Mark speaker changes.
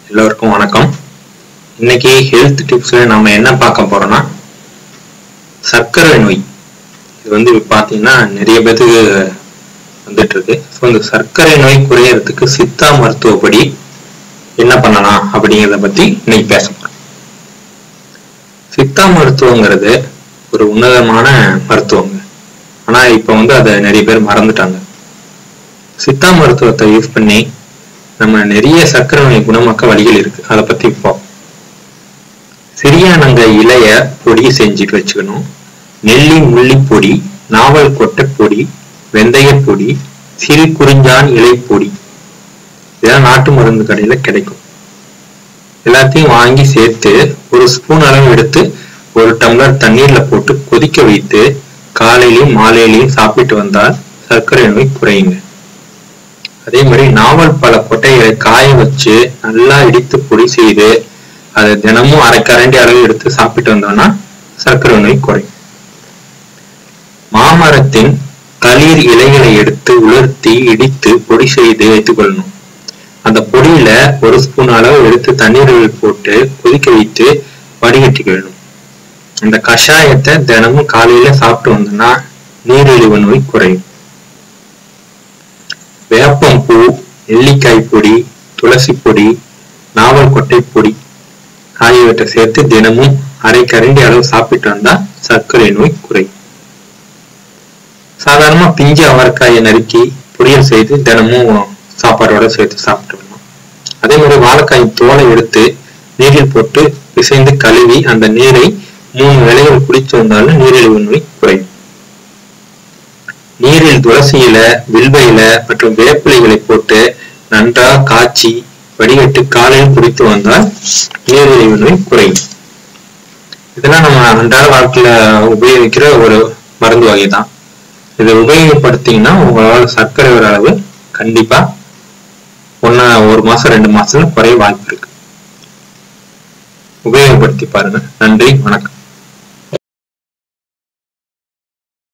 Speaker 1: எல்லோருக்கும் வணக்கம் இன்னைக்கு ஹெல்த் டிப்ஸ்ல நம்ம என்ன பார்க்க போறோம்னா சர்க்கரை நோய் இது வந்து இப்ப பாத்தீங்கன்னா நிறைய பேத்துக்கு வந்துட்டு இருக்கு ஸோ இந்த சர்க்கரை நோய் குறையறதுக்கு சித்தா மருத்துவப்படி என்ன பண்ணலாம் அப்படிங்கிறத பத்தி இன்னைக்கு பேச போறோம் சித்தா மருத்துவங்கிறது ஒரு உன்னதமான மருத்துவங்க ஆனா இப்ப வந்து அதை நிறைய பேர் மறந்துட்டாங்க சித்தா மருத்துவத்தை யூஸ் பண்ணி நம்ம நிறைய சர்க்கரை நோய் குணமாக்க வழிகள் இருக்கு அதை பத்தி இப்போ சிறியானங்க இலைய பொடி செஞ்சுட்டு வச்சுக்கணும் நெல்லி முள்ளி பொடி நாவல் கொட்டை பொடி வெந்தய பொடி சிறு குறிஞ்சான் இலை பொடி இதெல்லாம் நாட்டு மருந்து கடையில கிடைக்கும் எல்லாத்தையும் வாங்கி சேர்த்து ஒரு ஸ்பூன் அளவு எடுத்து ஒரு டம்ளர் தண்ணீர்ல போட்டு கொதிக்க வைத்து காலையிலயும் மாலையிலயும் சாப்பிட்டு வந்தால் சர்க்கரை நோய் குறையுங்க அதே மாதிரி நாவல் பழ கொட்டைகளை காய வச்சு நல்லா இடித்து பொடி செய்து அதை தினமும் அரை கரண்டி அளவு எடுத்து சாப்பிட்டு வந்தோம்னா சர்க்கரை நோய் குறையும் மாமரத்தின் தளிர் இலைகளை எடுத்து உலர்த்தி இடித்து பொடி செய்து வைத்துக் கொள்ளணும் அந்த பொடியில ஒரு ஸ்பூன் அளவு எடுத்து தண்ணீரில் போட்டு கொதிக்க வைத்து வடிகட்டிக்கணும் அந்த கஷாயத்தை தினமும் காலையில சாப்பிட்டு வந்தோம்னா நீரிழிவு நோய் குறையும் வேப்பம் பூ நெல்லிக்காய் பொடி துளசி பொடி நாவல் கொட்டை பொடி ஆகியவற்றை சேர்த்து தினமும் அரை கரண்டி அளவு சாப்பிட்டு வந்தா சர்க்கரை நோய் குறையும் சாதாரணமா பிஞ்சு அவரைக்காயை நறுக்கி பொரியல் செய்து தினமும் சாப்பாடோட சேர்த்து சாப்பிட்டு வரணும் அதே மாதிரி வாழைக்காய் தோலை எடுத்து நீரில் போட்டு பிசைந்து கழுவி அந்த நீரை மூணு வேளைகள் குடிச்சு வந்தாலும் நீரிழிவு நோய் குறையும் நீரில் துளசி இலை வில்வ இலை மற்றும் வேப்பிலைகளை போட்டு நன்றாக காய்ச்சி வடிகட்டு காலையில் குடித்து வந்தால் நீரிழிவு நோய் குறையும் இதெல்லாம் நம்ம அன்றாட வாழ்க்கையில உபயோகிக்கிற ஒரு மருந்து வகை தான் இதை உபயோகப்படுத்தீங்கன்னா உங்களால சர்க்கரை வர அளவு கண்டிப்பா ஒன்னா ஒரு மாசம் ரெண்டு மாசத்துல குறைய வாய்ப்பு இருக்கு உபயோகப்படுத்தி பாருங்க நன்றி வணக்கம்